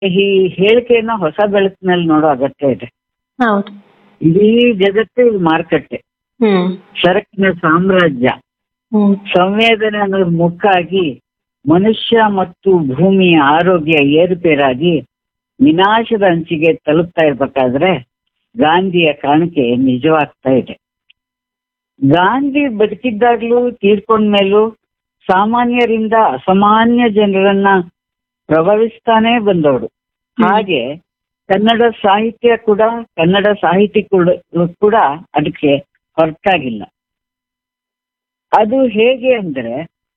ಈ ಹೇಳಿಕೆಯನ್ನ ಹೊಸ ಬೆಳಕಿನಲ್ಲಿ ನೋಡೋ ಅಗತ್ಯ ಇದೆ ಹೌದು ಇಡೀ ಜಗತ್ತು ಇದು ಮಾರುಕಟ್ಟೆ ಹ್ಮ್ ಸರಕಿನ ಸಾಮ್ರಾಜ್ಯ ಹ್ಮ್ ಸಂವೇದನೆ ಅನ್ನೋದು ಮುಕ್ಕಾಗಿ ಮನುಷ್ಯ ಮತ್ತು ಭೂಮಿಯ ಆರೋಗ್ಯ ಏರುಪೇರಾಗಿ ವಿನಾಶದ ಅಂಚಿಗೆ ತಲುಪ್ತಾ ಇರ್ಬೇಕಾದ್ರೆ ಗಾಂಧಿಯ ಕಾಣಿಕೆ ನಿಜವಾಗ್ತಾ ಇದೆ ಗಾಂಧಿ ಬದುಕಿದ್ದಾಗ್ಲೂ ತೀರ್ಕೊಂಡ್ಮೇಲೂ ಸಾಮಾನ್ಯರಿಂದ ಅಸಾಮಾನ್ಯ ಜನರನ್ನ ಪ್ರಭಾವಿಸ್ತಾನೇ ಬಂದವರು ಹಾಗೆ ಕನ್ನಡ ಸಾಹಿತ್ಯ ಕೂಡ ಕನ್ನಡ ಸಾಹಿತಿ ಕೂಡ ಕೂಡ ಅದಕ್ಕೆ ಹೊರತಾಗಿಲ್ಲ ಅದು ಹೇಗೆ ಅಂದ್ರೆ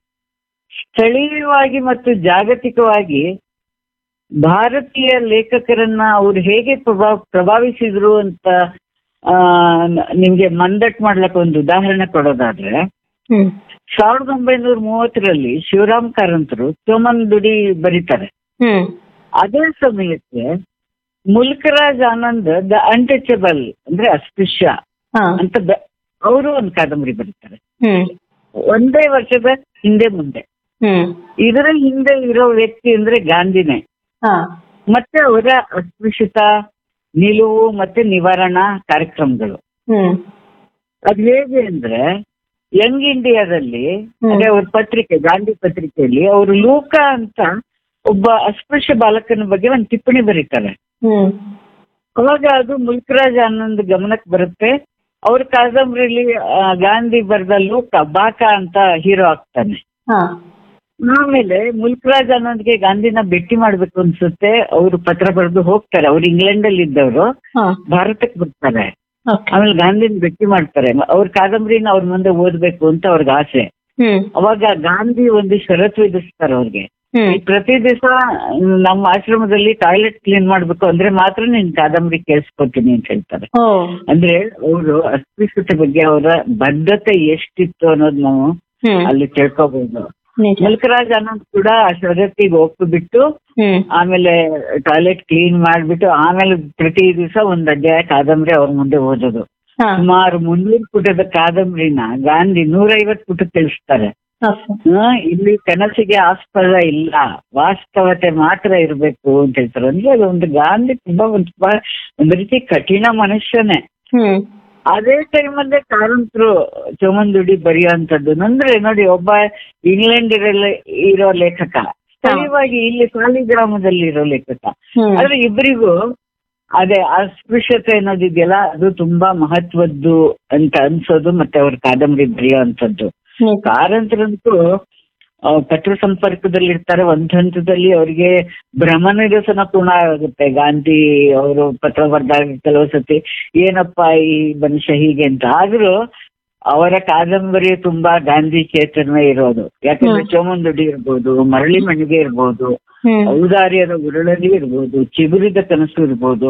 ಸ್ಥಳೀಯವಾಗಿ ಮತ್ತು ಜಾಗತಿಕವಾಗಿ ಭಾರತೀಯ ಲೇಖಕರನ್ನ ಅವ್ರು ಹೇಗೆ ಪ್ರಭಾವ ಪ್ರಭಾವಿಸಿದ್ರು ಅಂತ ಆ, ನ- ನಿಮ್ಗೆ ಮಂದಟ್ ಮಾಡ್ಲಿಕ್ಕೆ ಒಂದು ಉದಾಹರಣೆ ಕೊಡೋದಾದ್ರೆ ಹ್ಮ್ ಸಾವಿರದ ಒಂಬೈನೂರ ಮೂವತ್ತರಲ್ಲಿ ಶಿವರಾಮ್ ಕಾರಂತರು ಚೋಮಂದುಡಿ ಬರೀತಾರೆ ಹ್ಮ್ ಅದೇ ಸಮಯಕ್ಕೆ ಮುಲ್ಕರಾಜ್ ಆನಂದ್ ದ ಅನ್ಟಚಬಲ್ ಅಂದ್ರೆ ಅಸ್ಪೃಶ್ಯ ಹಾ ಅಂತ ಅವರು ಒಂದು ಕಾದಂಬರಿ ಬರೀತಾರೆ ಹ್ಮ್ ಒಂದೇ ವರ್ಷದ ಹಿಂದೆ ಮುಂದೆ ಹ್ಮ್ ಇದರ ಹಿಂದೆ ಇರೋ ವ್ಯಕ್ತಿ ಅಂದ್ರೆ ಗಾಂಧಿನೇ ಹಾ ಮತ್ತೆ ಅವರ ಅಸ್ಪೃಶ್ಯತ ನಿಲುವು ಮತ್ತೆ ನಿವಾರಣಾ ಕಾರ್ಯಕ್ರಮಗಳು ಹ್ಮ್ ಅದು ಹೇಗೆ ಅಂದ್ರೆ ಯಂಗ್ ಇಂಡಿಯಾದಲ್ಲಿ ಹ್ಮ್. ಅದೇ ಅವ್ರ ಪತ್ರಿಕೆ ಗಾಂಧಿ ಪತ್ರಿಕೆಯಲ್ಲಿ ಅವರು ಲೂಕ ಅಂತ ಒಬ್ಬ ಅಸ್ಪೃಶ್ಯ ಬಾಲಕನ ಬಗ್ಗೆ ಒಂದು ಟಿಪ್ಪಣಿ ಬರೀತಾರೆ ಹ್ಮ್ ಅವಾಗ ಅದು ಮುಲ್ಕರಾಜ್ ಆನಂದ್ ಗಮನಕ್ಕೆ ಬರುತ್ತೆ ಅವ್ರ ಕಾದಂಬರಿಲಿ ಆ, ಗಾಂಧಿ ಬರೆದ ಲೂಕ ಬಾಕ ಅಂತ ಹೀರೋ ಆಗ್ತಾನೆ ಹಾ ಆಮೇಲೆ ಮುಲ್ಕರಾಜ್ ಆನಂದ್ಗೆ ಗಾಂಧಿನ ಭೇಟಿ ಮಾಡ್ಬೇಕು ಅನ್ಸುತ್ತೆ ಅವರು ಪತ್ರ ಬರೆದು ಹೋಗ್ತಾರೆ ಅವ್ರು ಇಂಗ್ಲೆಂಡ್ ಅಲ್ಲಿ ಇದ್ದವರು ಹಾ ಭಾರತಕ್ಕೆ ಬರ್ತಾರೆ ಓಕೆ ಆಮೇಲೆ ಗಾಂಧಿನ ಭೇಟಿ ಮಾಡ್ತಾರೆ ಅವ್ರ ಕಾದಂಬರಿನ ಅವ್ರ ಮುಂದೆ ಓದ್ಬೇಕು ಅಂತ ಅವ್ರಿಗೆ ಆಸೆ ಹ್ಮ್ ಅವಾಗ ಗಾಂಧಿ ಒಂದು ಷರತ್ತು ವಿಧಿಸ್ತಾರೆ ಅವ್ರಿಗೆ ಹ್ಮ್ ಈ ಪ್ರತಿ ದಿವಸ ನಮ್ಮ ಆಶ್ರಮದಲ್ಲಿ ಟಾಯ್ಲೆಟ್ ಕ್ಲೀನ್ ಮಾಡ್ಬೇಕು ಅಂದ್ರೆ ಮಾತ್ರ ನಿನ್ ಕಾದಂಬರಿ ಕೇಳಿಸ್ಕೊತೀನಿ ಅಂತ ಹೇಳ್ತಾರೆ ಓ ಅಂದ್ರೆ ಅವರು ಅಸ್ಪೃಶ್ಯತೆ ಬಗ್ಗೆ ಅವರ ಬದ್ಧತೆ ಎಷ್ಟಿತ್ತು ಅನ್ನೋದು ನಾವು ಹ್ಮ್ ಅಲ್ಲಿ ತಿಳ್ಕೊಬಹುದು ನಿಜ ಮುಲ್ಕರಾಜ್ ಆನಂದ್ ಕೂಡ ಆ ಷರತ್ತಿಗೆ ಒಪ್ಪು ಬಿಟ್ಟು ಹ್ಮ್ ಆಮೇಲೆ ಟಾಯ್ಲೆಟ್ ಕ್ಲೀನ್ ಮಾಡ್ಬಿಟ್ಟು ಆಮೇಲೆ ಪ್ರತಿ ದಿವಸ ಒಂದ್ ಅಧ್ಯಾಯ ಕಾದಂಬರಿ ಅವ್ರ ಮುಂದೆ ಓದೋದು ಹಾ ಸುಮಾರು ಮುನ್ನೂರು ಪುಟದ ಕಾದಂಬರಿನ ಗಾಂಧಿ ನೂರೈವತ್ತು ಪುಟ ತಿಳಿಸ್ತಾರೆ ಓಕೆ ಆ, ಇಲ್ಲಿ ಕನಸಿಗೆ ಆಸ್ಪದ ಇಲ್ಲ ವಾಸ್ತವತೆ ಮಾತ್ರ ಇರಬೇಕು ಅಂತ ಹೇಳ್ತಾರೆ ಅಂದ್ರೆ ಅದು ಒಂದು ಗಾಂಧಿ ತುಂಬಾ ಒಂದು ತುಂಬಾ ಒಂದು ರೀತಿ ಕಠಿಣ ಮನುಷ್ಯನೇ ಹ್ಮ್ ಅದೇ ಟೈಮಲ್ಲೇ ಕಾರಂತರು ಚೋಮಂದುಡಿ ಬರೆಯುವಂಥದ್ದು ಅಂದ್ರೆ ನೋಡಿ ಒಬ್ಬ ಇಂಗ್ಲೆಂಡ್ ಇರೋ ಇರೋ ಲೇಖಕ ಸ್ಥಳೀಯವಾಗಿ ಇಲ್ಲಿ ಸಾಲಿಗ್ರಾಮದಲ್ಲಿ ಇರೋ ಲೇಖಕ ಹ್ಮ್ ಆದ್ರೆ ಇಬ್ಬರಿಗೂ ಅದೇ ಅಸ್ಪೃಶ್ಯತೆ ಅನ್ನೋದಿದೆಯಲ್ಲ ಅದು ತುಂಬಾ ಮಹತ್ವದ್ದು ಅಂತ ಅನ್ಸೋದು ಮತ್ತೆ ಅವ್ರ ಕಾದಂಬರಿ ಬರೆಯುವಂಥದ್ದು ನಿಜ ಕಾರಂತರಂತೂ ಆ, ಪತ್ರ ಸಂಪರ್ಕದಲ್ಲಿ ಇರ್ತಾರೆ ಒಂದ್ ಹಂತದಲ್ಲಿ ಅವರಿಗೆ ಭ್ರಮ ನಿರಸನ ಪೂರ್ಣ ಆಗುತ್ತೆ ಗಾಂಧಿ ಅವರು ಪತ್ರ ಬರೆದಾಗ ಕೆಲವು ಸತಿ ಏನಪ್ಪ ಈ ಮನುಷ್ಯ ಹೀಗೆ ಅಂತ ಆದ್ರೂ ಅವರ ಕಾದಂಬರಿ ತುಂಬಾ ಗಾಂಧಿ ಚೇತನ ಇರೋದು ಯಾಕಂದ್ರೆ ಹ್ಮ್. ಚೋಮಂದುಡಿ ಇರ್ಬೋದು ಮರಳಿ ಮಣಿಗೆ ಇರ್ಬೋದು ಹ್ಮ್ ಔದಾರ್ಯದ ಉರುಳಲಿ ಇರ್ಬೋದು ಚಿಗುರಿದ ಕನಸು ಇರ್ಬೋದು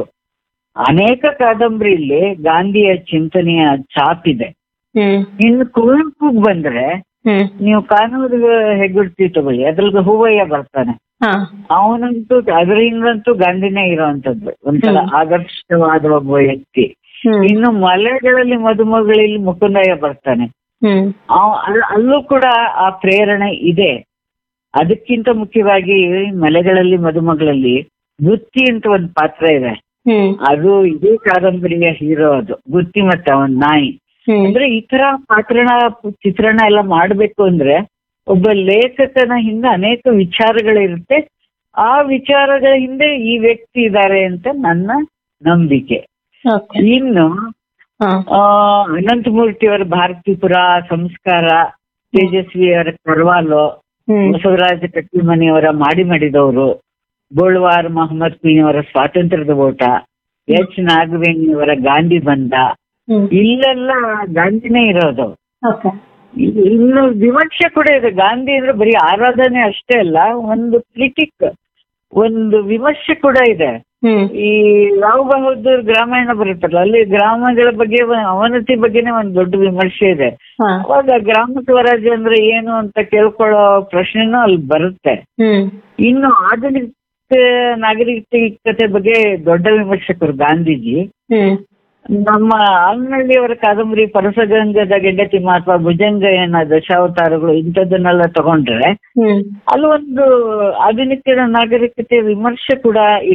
ಅನೇಕ ಕಾದಂಬರಿಯಲ್ಲಿ ಗಾಂಧಿಯ ಚಿಂತನೆಯ ಛಾಪಿದೆ ಹ್ಮ್ ಇನ್ನು ಕುವೆಂಪುಗ್ ಬಂದ್ರೆ ಹ್ಮ್ ನೀವು ಕಾನೂರು ಹೆಗ್ಗುಡ್ತಿ ತಗೊಳ್ಳಿ ಅದ್ರಲ್ಲಿ ಹೂವಯ್ಯ ಬರ್ತಾನೆ ಹಾ ಅವನಂತೂ ಅದರಿಂದಂತೂ ಗಾಂಧಿನೇ ಇರೋವಂಥದ್ದು ಒಂಥರ ಹ್ಮ್. ಆದರ್ಶವಾದ ಒಬ್ಬ ವ್ಯಕ್ತಿ ಹ್ಮ್ ಇನ್ನು ಮಲೆಗಳಲ್ಲಿ ಮದುಮಗಳಲ್ಲಿ ಮುಕುಂದಯ್ಯ ಬರ್ತಾನೆ ಹ್ಮ್ ಅವ- ಅಲ್- ಅಲ್ಲೂ ಕೂಡ ಆ ಪ್ರೇರಣೆ ಇದೆ ಅದಕ್ಕಿಂತ ಮುಖ್ಯವಾಗಿ ಮಲೆಗಳಲ್ಲಿ ಮದುಮಗಳಲ್ಲಿ ಗುತ್ತಿ ಅಂತ ಒಂದು ಪಾತ್ರ ಇದೆ ಹ್ಮ್ ಅದು ಇದೇ ಕಾದಂಬರಿಯ ಹೀರೋ ಅದು ಗುತ್ತಿ ಮತ್ತೆ ಅವನ್ ನಾಯಿ ಹ್ಮ್ ಅಂದ್ರೆ ಈ ತರ ಪಾತ್ರಣ ಚಿತ್ರಣ ಎಲ್ಲ ಮಾಡ್ಬೇಕು ಅಂದ್ರೆ ಒಬ್ಬ ಲೇಖಕನ ಹಿಂದೆ ಅನೇಕ ವಿಚಾರಗಳಿರುತ್ತೆ ಆ ವಿಚಾರಗಳ ಹಿಂದೆ ಈ ವ್ಯಕ್ತಿ ಇದ್ದಾರೆ ಅಂತ ನನ್ನ ನಂಬಿಕೆ ಓಕೆ ಇನ್ನು ಹಾ ಆ ಅನಂತಮೂರ್ತಿಯವರ ಭಾರತೀಪುರ ಸಂಸ್ಕಾರ ತೇಜಸ್ವಿಯವರ ಕರ್ವಾಲು ಹ್ಮ್ ಬಸವರಾಜ ಕಟ್ಟಿಮನಿಯವರ ಮಾಡಿ ಮಾಡಿದವರು ಬೋಳ್ವಾರ್ ಮೊಹಮ್ಮದ್ ಕುಯಿಯವರ ಸ್ವಾತಂತ್ರ್ಯದ ಓಟ ಎಚ್ ನಾಗವೇಣಿಯವರ ಗಾಂಧಿ ಬಂದ ಹ್ಮ್ ಇಲ್ಲೆಲ್ಲ ಗಾಂಧಿನೇ ಇರೋದು ಓಕೆ ಇ- ಇನ್ನು ವಿಮರ್ಶೆ ಕೂಡ ಇದೆ ಗಾಂಧಿ ಅಂದ್ರೆ ಬರೀ ಆರಾಧನೆ ಅಷ್ಟೇ ಅಲ್ಲ ಒಂದು ಕ್ರಿಟಿಕ್ ಒಂದು ವಿಮರ್ಶೆ ಕೂಡ ಇದೆ ಹ್ಮ್ ಈ ರಾವ್ ಬಹದ್ದೂರ್ ಗ್ರಾಮಾಯಣ ಬರುತ್ತಲ್ಲ ಅಲ್ಲಿ ಗ್ರಾಮಗಳ ಬಗ್ಗೆ ಒ- ಅವನತಿ ಬಗ್ಗೆನೇ ಒಂದು ದೊಡ್ಡ ವಿಮರ್ಶೆ ಇದೆ ಹಾ ಅವಾಗ ಗ್ರಾಮ ಸ್ವರಾಜ್ಯ ಅಂದ್ರೆ ಏನು ಅಂತ ಕೇಳ್ಕೊಳ್ಳೋ ಪ್ರಶ್ನೆನೂ ಅಲ್ಲಿ ಬರುತ್ತೆ ಹ್ಮ್ ಇನ್ನು ಆಧುನಿಕ ನಾಗರಿಕತೆ ಬಗ್ಗೆ ದೊಡ್ಡ ವಿಮರ್ಶಕರು ಗಾಂಧೀಜಿ ಹ್ಮ್ ನಮ್ಮ ಆಲ್ನಳ್ಳಿಯವರ ಕಾದಂಬರಿ ಪರಸಗಂಗದ ಗೆಂಡತಿ ಮಹಾತ್ಮ ಭುಜಂಗಯ್ಯನ ದಶಾವತಾರಗಳು ಇಂಥದ್ದನ್ನೆಲ್ಲ ತಗೊಂಡ್ರೆ ಹ್ಮ್ ಅಲ್ಲಿ ಒಂದು ಆಧುನಿಕ ನಾಗರಿಕತೆ ವಿಮರ್ಶೆ ಕೂಡ